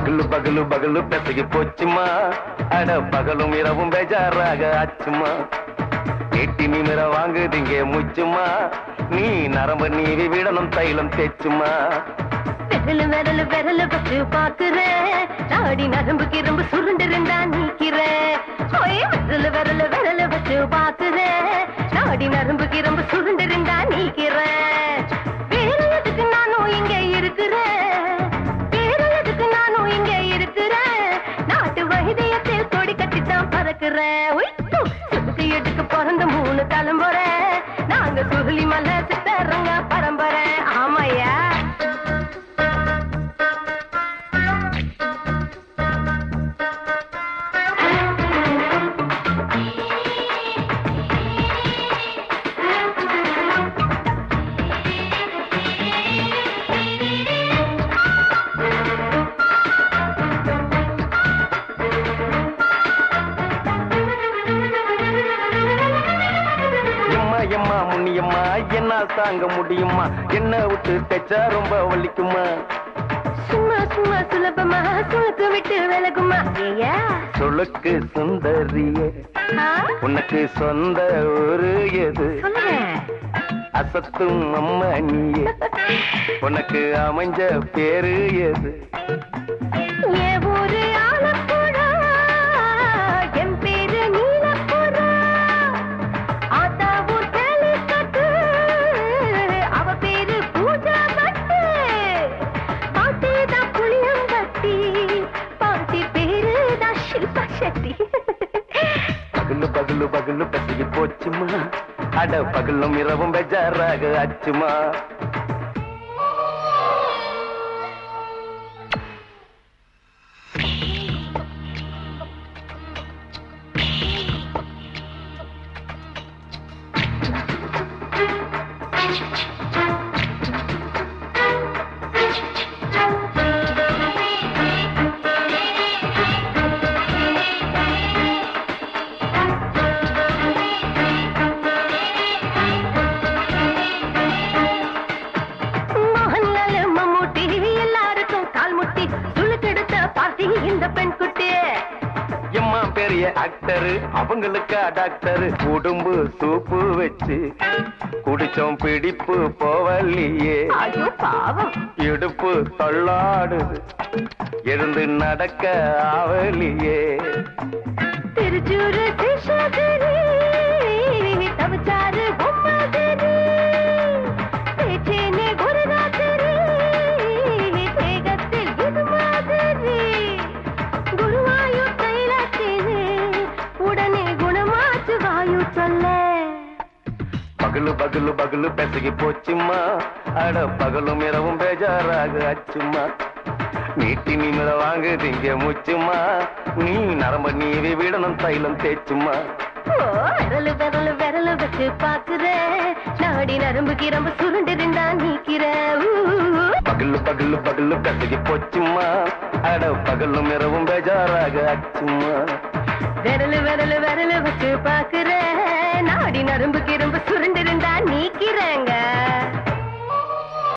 பகலு பகலு பகலு பெசகி போச்சுமா அட பகலும் இரவும் பேஜாராக ஆச்சுமா நீட்டி நிமிர வாங்குதிங்க முச்சுமா நீ நரம்பு நீவி விடணும் தைலம் தேச்சுமா விரலு விரலு விரலு பச்சு பாக்குறேன் நாடி நரம்பு கிரம்பு சுருண்டு இருந்தா நீக்கிறேன் ஓய் விரலு விரலு விரலு பச்சு பாக்குறேன் நாடி நரம்பு கிரம்பு சுருண்டு இருந்தா நீக்கிறேன் வேற எதுக்கு நானும் இங்க இருக்கிறேன் வேற எதுக்கு நானும் இங்க இருக்கிறேன் நாட்டு வைத்தியத்தில் கொடி கட்டித்தான் பறக்கிறேன் உய், ஹு, சுத்துக்கு எடுக்க பிறந்த மூணு தலைமுறை நாங்க சுருளி மலை சித்தரங்க பரம்பரை ஆமையா எம்மா எம்மா முன்னியம்மா என்னால் தாங்க முடியுமா என்ன விட்டு தைச்சா ரொம்ப வலிக்குமா சும்மா சும்மா சுலபமா சுளுக்கு விட்டு விலகுமா ஏயா சொலுக்கு சுந்தரியே ஆ? உனக்கு சொந்த ஒரு எது சொல்லுங்க அசத்தும் அம்மா நீயே உனக்கு அமைஞ்ச பேரு எது என் ஊரு ஆலப்புழா, என் பேரு நீலப்புறா. ஆத்தா ஊர் கேலிக்கட்டு, அவ பேரு பூஜா பட்டு. பாட்டிதான் புளியம்பட்டி, பாட்டி பேருதான் ஷில்பா செட்டி. பகலு பகலு பகலு பசிக்கு போச்சுமா அட பகலும் இரவும் பெஜாராக ஆச்சுமா மோகன்லால், மம்மூட்டி, எல்லாருக்கும் கால் முட்டி சுளுக்கெடுத்த பார்ட்டி இந்த பெண் குட்டி எம்மா பெரிய ஆக்டரு அவங்களுக்கு டாக்டரு உடம்பு சூப்பு வச்சு குடிச்சோம் பிடிப்பு போவல்லையே ஐயோ பாவம் இடுப்பு தள்ளாடுது எழுந்து நடக்க ஆவலியே திருச்சூரு கிருஷ்ணகிரி தவிச்சாரு பொம்மாதிரி பேச்சேனே குருராத்திரி தேகத்தில் இது மாதிரி குருவாயூர் தைலத்திலே உடனே குணமாச்சு வாயு சொல்ல பகலு பகலு பகலு பெசகி போச்சுமா அட பகலும் இரவும் பேஜாராக ஆச்சுமா நீட்டி நிமிர வாங்குதீங்க முச்சுமா நீ நரம்ப நீவி விடணும் தைலம் தேச்சுமா ஓ, விரலு விரலு விரலு வச்சு பாக்குறேன் நாடி நரம்பு கிரம்பு சுருண்டு இருந்தா நீக்கிற பகலு பகலு பகலு பெசகி போச்சுமா அட பகலும் இரவும் பேஜாராக ஆச்சுமா விரலு விரலு விரலு வச்சு பாக்குறேன் நாடி நரம்பு கிரம்பு சுருண்டு இருந்தா நீக்கிறேங்க